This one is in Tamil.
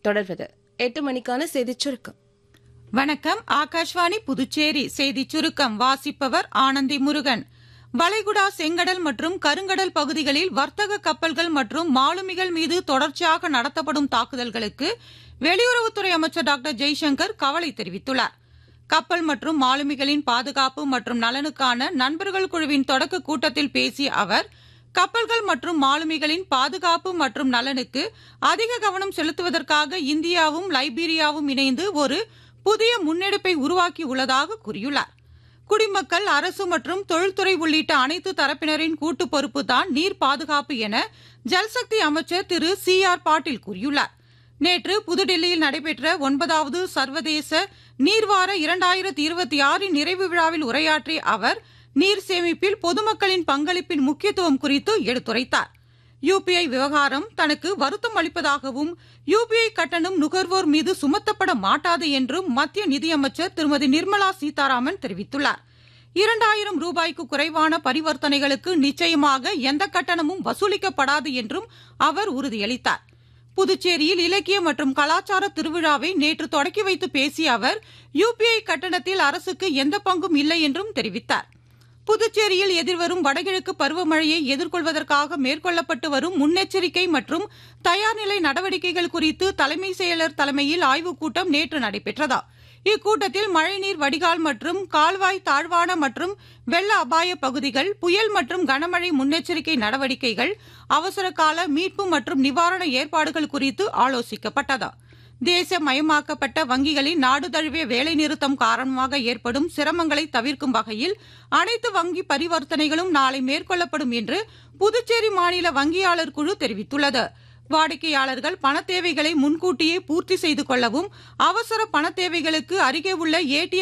தொடர்வது எட்டு மணிக்கான செய்திச் சுருக்கம் வணக்கம் ஆகாஷ்வாணி புதுச்சேரி செய்தி சுருக்கம் வாசிப்பவர் ஆனந்தி முருகன் வளைகுடா செங்கடல் மற்றும் கருங்கடல் பகுதிகளில் வர்த்தக கப்பல்கள் மற்றும் மாலுமிகள் மீது தொடர்ச்சியாக நடத்தப்படும் தாக்குதல்களுக்கு வெளியுறவுத்துறை அமைச்சர் டாக்டர் ஜெய்சங்கர் கவலை தெரிவித்துள்ளார் கப்பல் மற்றும் மாலுமிகளின் பாதுகாப்பு மற்றும் நலனுக்கான நண்பர்கள் குழுவின் தொடக்க கூட்டத்தில் பேசிய அவர் கப்பல்கள் மற்றும் மாலுமிகளின் பாதுகாப்பு மற்றும் நலனுக்கு அதிக கவனம் செலுத்துவதற்காக இந்தியாவும் லைபீரியாவும் இணைந்து ஒரு புதிய முன்னெடுப்பை உருவாக்கி உள்ளதாக கூறியுள்ளார் குடிமக்கள் அரசு மற்றும் தொழில்துறை உள்ளிட்ட அனைத்து தரப்பினரின் கூட்டு பொறுப்பு தான் நீர் பாதுகாப்பு என ஜல்சக்தி அமைச்சர் திரு சி ஆர் பாட்டீல் கூறியுள்ளார் நேற்று புதுடெல்லியில் நடைபெற்ற ஒன்பதாவது சர்வதேச நீர்வார இரண்டாயிரத்தி இருபத்தி ஆறின் நிறைவு விழாவில் உரையாற்றிய அவர் நீர் சேமிப்பில் பொதுமக்களின் பங்களிப்பின் முக்கியத்துவம் குறித்து எடுத்துரைத்தார் யுபிஐ விவகாரம் தனக்கு வருத்தம் அளிப்பதாகவும் யுபிஐ கட்டணம் நுகர்வோர் மீது சுமத்தப்பட மாட்டாது என்றும் மத்திய நிதியமைச்சர் திருமதி நிர்மலா சீதாராமன் தெரிவித்துள்ளார் இரண்டாயிரம் ரூபாய்க்கு குறைவான பரிவர்த்தனைகளுக்கு நிச்சயமாக எந்த கட்டணமும் வசூலிக்கப்படாது என்றும் அவர் உறுதியளித்தார் புதுச்சேரியில் இலக்கிய மற்றும் கலாச்சார திருவிழாவை நேற்று தொடக்கி வைத்து பேசிய அவர் யுபிஐ கட்டணத்தில் அரசுக்கு எந்த பங்கும் இல்லை என்றும் தெரிவித்தார் புதுச்சேரியில் எதிர்வரும் வடகிழக்கு பருவமழையை எதிர்கொள்வதற்காக மேற்கொள்ளப்பட்டு வரும் முன்னெச்சரிக்கை மற்றும் தயார்நிலை நடவடிக்கைகள் குறித்து தலைமை செயலர் தலைமையில் ஆய்வுக் கூட்டம் நேற்று நடைபெற்றதா இக்கூட்டத்தில் மழைநீர் வடிகால் மற்றும் கால்வாய் தாழ்வான மற்றும் வெள்ள அபாய பகுதிகள் புயல் மற்றும் கனமழை முன்னெச்சரிக்கை நடவடிக்கைகள் அவசர கால மீட்பு மற்றும் நிவாரண ஏற்பாடுகள் குறித்து ஆலோசிக்கப்பட்டதா தேசமயமாக்கப்பட்ட வங்கிகளின் நாடு தழுவிய வேலைநிறுத்தம் காரணமாக ஏற்படும் சிரமங்களை தவிர்க்கும் வகையில் அனைத்து வங்கி பரிவர்த்தனைகளும் நாளை மேற்கொள்ளப்படும் என்று புதுச்சேரி மாநில வங்கியாளர் குழு தெரிவித்துள்ளது வாடிக்கையாளர்கள் பண தேவைகளை முன்கூட்டியே பூர்த்தி செய்து கொள்ளவும் அவசர பண தேவைகளுக்கு அருகே உள்ள ஏடிஎம்